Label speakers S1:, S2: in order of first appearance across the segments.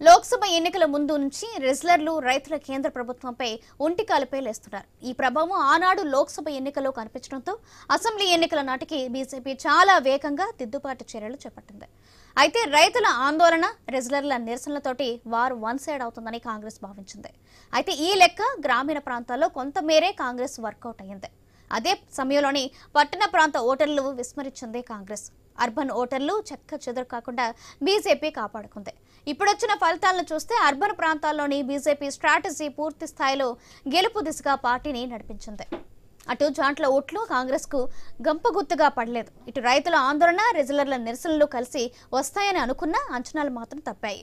S1: లోక్సభ ఎన్నికల ముందు నుంచి రెజ్లర్లు రైతుల కేంద్ర ప్రభుత్వంపై ఒంటికాలపై లేస్తున్నారు ఈ ప్రభావం ఆనాడు లోక్సభ ఎన్నికల్లో కనిపించడంతో అసెంబ్లీ ఎన్నికల నాటికి బీజేపీ చాలా వేగంగా దిద్దుబాటు చర్యలు చేపట్టింది అయితే రైతుల ఆందోళన రెజ్లర్ల నిరసనలతోటి వారు వన్ సైడ్ అవుతుందని కాంగ్రెస్ భావించింది అయితే ఈ లెక్క గ్రామీణ ప్రాంతాల్లో కొంతమేరే కాంగ్రెస్ వర్కౌట్ అయ్యింది అదే సమయంలోని పట్టణ ప్రాంత ఓటర్లు విస్మరించింది కాంగ్రెస్ అర్బన్ ఓటర్లు చెక్క చెదురు కాకుండా బీజేపీ కాపాడుకుంది ఇప్పుడొచ్చిన ఫలితాలను చూస్తే అర్బన్ ప్రాంతాల్లోని బీజేపీ స్ట్రాటజీ పూర్తి స్థాయిలో గెలుపు దిశగా పార్టీని నడిపించింది అటు జాంట్ల ఓట్లు కాంగ్రెస్ కు గంపగుత్తుగా పడలేదు ఇటు రైతుల ఆందోళన రెజ్లర్ల నిరసనలు కలిసి వస్తాయని అనుకున్నా అంచనాలు మాత్రం తప్పాయి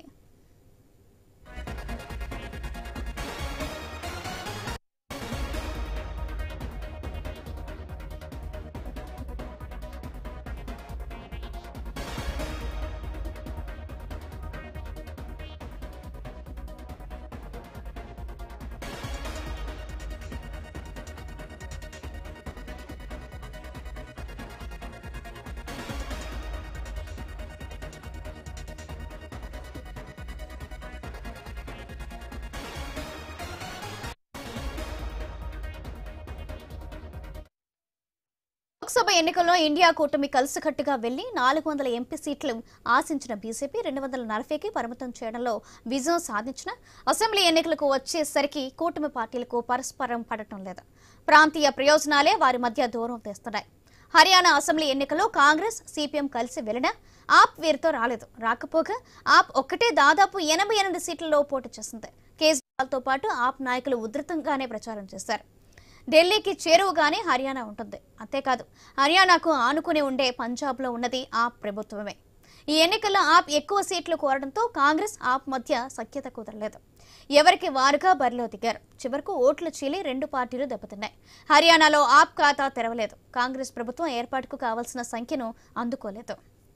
S1: లోక్సభ ఎన్నికల్లో ఇండియా కూటమి కలిసికట్టుగా వెళ్లి నాలుగు వందల ఎంపీ సీట్లు ఆశించిన బీజేపీ రెండు వందల నలభైకి పరిమితం చేయడంలో విజయం సాధించిన అసెంబ్లీ ఎన్నికలకు వచ్చేసరికి కూటమి పార్టీలకు పరస్పరం పడటం లేదు ప్రాంతీయ ప్రయోజనాలే వారి మధ్య దూరం తెస్తున్నాయి హర్యానా అసెంబ్లీ ఎన్నికల్లో కాంగ్రెస్ సిపిఎం కలిసి వెళ్లినా ఆప్ వీరితో రాలేదు రాకపోగా ఆప్ ఒక్కటే దాదాపు ఎనభై ఎనిమిది సీట్లలో పోటీ చేసింది కేజ్రీవాల్తో పాటు ఆప్ నాయకులు ఉధృతంగానే ప్రచారం చేశారు ఢిల్లీకి చేరువగానే హర్యానా ఉంటుంది అంతేకాదు హర్యానాకు ఆనుకుని ఉండే పంజాబ్లో ఉన్నది ఆప్ ప్రభుత్వమే ఈ ఎన్నికల్లో ఆప్ ఎక్కువ సీట్లు కోరడంతో కాంగ్రెస్ ఆప్ మధ్య సఖ్యత కుదరలేదు ఎవరికి వారుగా బరిలో దిగారు చివరకు ఓట్లు చీలి రెండు పార్టీలు దెబ్బతిన్నాయి హర్యానాలో ఆప్ ఖాతా తెరవలేదు కాంగ్రెస్ ప్రభుత్వం ఏర్పాటుకు కావాల్సిన సంఖ్యను అందుకోలేదు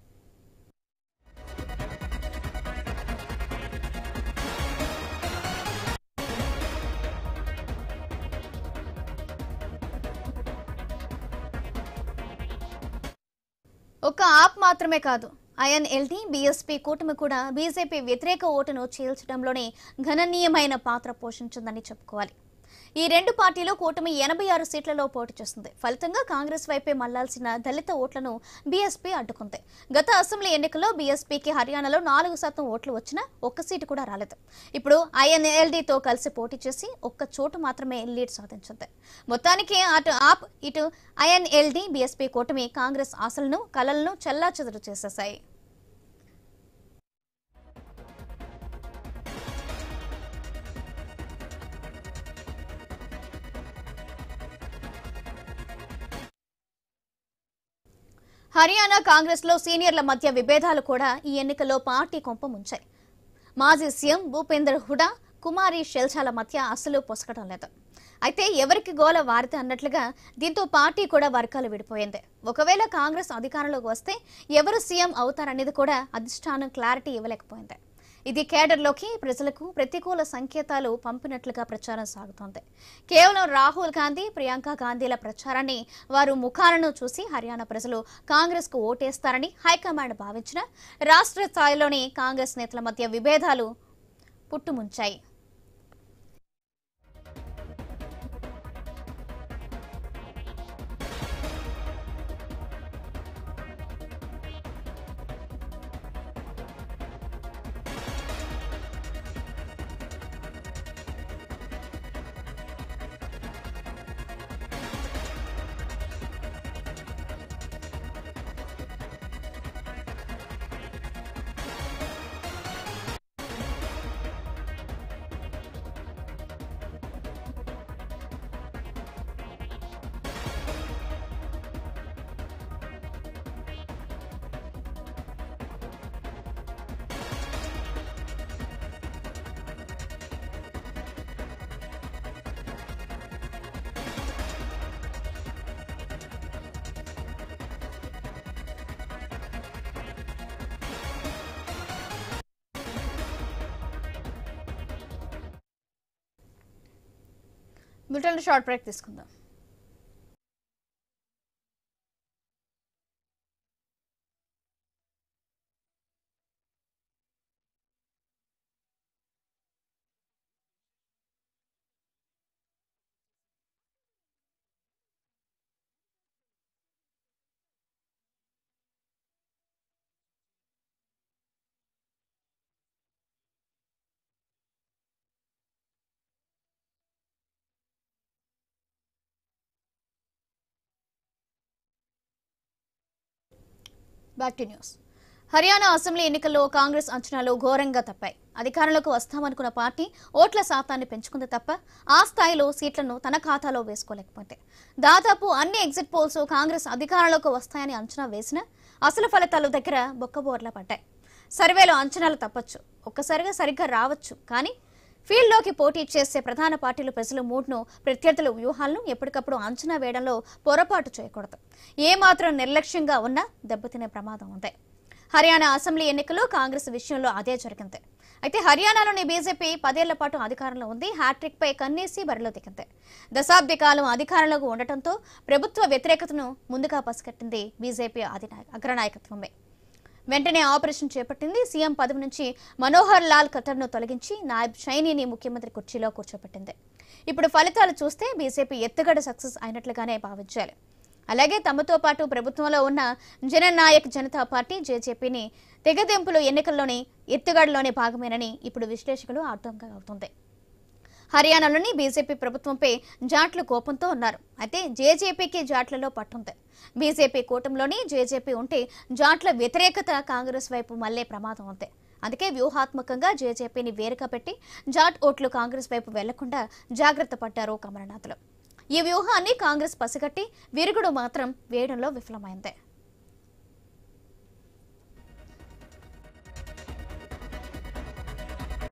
S1: ఒక్క ఆప్ మాత్రమే కాదు ఐఎన్ఎల్టీ బీఎస్పీ కూటమి కూడా బీజేపీ వ్యతిరేక ఓటును చీల్చడంలోనే గణనీయమైన పాత్ర పోషించిందని చెప్పుకోవాలి ఈ రెండు పార్టీలు కూటమి ఎనభై ఆరు సీట్లలో పోటీ చేస్తుంది ఫలితంగా కాంగ్రెస్ వైపే మళ్లాల్సిన దళిత ఓట్లను బీఎస్పీ అడ్డుకుంది గత అసెంబ్లీ ఎన్నికల్లో బీఎస్పీకి హర్యానాలో నాలుగు శాతం ఓట్లు వచ్చినా ఒక్క సీటు కూడా రాలేదు ఇప్పుడు ఐఎన్ఎల్డీతో కలిసి పోటీ చేసి ఒక్క చోటు మాత్రమే లీడ్ సాధించింది మొత్తానికి అటు ఆప్ ఇటు ఐఎన్ఎల్డీ బీఎస్పీ కూటమి కాంగ్రెస్ ఆశలను కలలను చెల్లాచెదరు చేసేశాయి హర్యానా కాంగ్రెస్ లో సీనియర్ల మధ్య విభేదాలు కూడా ఈ ఎన్నికల్లో పార్టీ కొంప ముంచాయి మాజీ సీఎం భూపేందర్ హుడా కుమారి షెల్చాల మధ్య అసలు పొసగడం లేదు అయితే ఎవరికి గోల వారితే అన్నట్లుగా దీంతో పార్టీ కూడా వర్గాలు విడిపోయింది ఒకవేళ కాంగ్రెస్ అధికారంలోకి వస్తే ఎవరు సీఎం అవుతారనేది కూడా అధిష్టానం క్లారిటీ ఇవ్వలేకపోయింది ఇది కేడర్లోకి ప్రజలకు ప్రతికూల సంకేతాలు పంపినట్లుగా ప్రచారం సాగుతోంది కేవలం రాహుల్ గాంధీ ప్రియాంక గాంధీల ప్రచారాన్ని వారు ముఖాలను చూసి హర్యానా ప్రజలు కాంగ్రెస్ కు ఓటేస్తారని హైకమాండ్ భావించిన రాష్ట్ర స్థాయిలోని కాంగ్రెస్ నేతల మధ్య విభేదాలు పుట్టుముంచాయి మిల్టన్ షార్ట్ బ్రేక్ తీసుకుందాం back to news Haryana assembly ఎన్నికల్లో కాంగ్రెస్ అంచనాలు ఘోరంగా తప్పాయి అధికారంలోకి వస్తామనుకున్న పార్టీ ఓట్ల శాతాన్ని పెంచుకుంది తప్ప ఆ స్థాయిలో సీట్లను తన ఖాతాలో వేసుకోలేకపోతే దాదాపు అన్ని ఎగ్జిట్ పోల్స్ కాంగ్రెస్ అధికారంలోకి వస్తాయని అంచనా వేసినా అసలు ఫలితాలు దగ్గర బొక్కబోర్లా పడ్డాయి సర్వేలో అంచనాలు తప్పొచ్చు ఒక్కసారిగా సరిగ్గా రావచ్చు కానీ ఫీల్డ్లోకి పోటీ చేసే ప్రధాన పార్టీలు ప్రజల మూడ్ను ప్రత్యర్థుల వ్యూహాలను ఎప్పటికప్పుడు అంచనా వేయడంలో పొరపాటు చేయకూడదు ఏమాత్రం నిర్లక్ష్యంగా ఉన్నా దెబ్బతినే ప్రమాదం ఉంది హర్యానా అసెంబ్లీ ఎన్నికల్లో కాంగ్రెస్ విషయంలో అదే జరిగింది అయితే హర్యానాలోని బీజేపీ పదేళ్ల పాటు అధికారంలో ఉంది హ్యాట్రిక్ పై కన్నేసి బరిలో దిగింది దశాబ్ది కాలం అధికారంలోకి ఉండటంతో ప్రభుత్వ వ్యతిరేకతను ముందుగా పసిగట్టింది బీజేపీ అధినాయ అగ్రనాయకత్వమే వెంటనే ఆపరేషన్ చేపట్టింది సీఎం పదవి నుంచి మనోహర్ లాల్ ఖట్టర్ను తొలగించి నాయబ్ షైనీని ముఖ్యమంత్రి కుర్చీలో కూర్చోబెట్టింది ఇప్పుడు ఫలితాలు చూస్తే బీజేపీ ఎత్తుగడ సక్సెస్ అయినట్లుగానే భావించాలి అలాగే తమతో పాటు ప్రభుత్వంలో ఉన్న జననాయక్ జనతా పార్టీ జేజేపీని తెగదెంపులు ఎన్నికల్లోని ఎత్తుగడలోనే భాగమేనని ఇప్పుడు విశ్లేషకులు అర్థంగా అవుతుంది హర్యానాలోని బీజేపీ ప్రభుత్వంపై జాట్లు కోపంతో ఉన్నారు అయితే జేజేపీకి జాట్లలో పట్టుంది బీజేపీ కూటమిలోని జేజేపీ ఉంటే జాట్ల వ్యతిరేకత కాంగ్రెస్ వైపు మళ్లే ప్రమాదం ఉంది అందుకే వ్యూహాత్మకంగా జేజేపీని వేరుగా పెట్టి జాట్ ఓట్లు కాంగ్రెస్ వైపు వెళ్లకుండా జాగ్రత్త పడ్డారు కమలనాథులు ఈ వ్యూహాన్ని కాంగ్రెస్ పసిగట్టి విరుగుడు మాత్రం వేయడంలో విఫలమైంది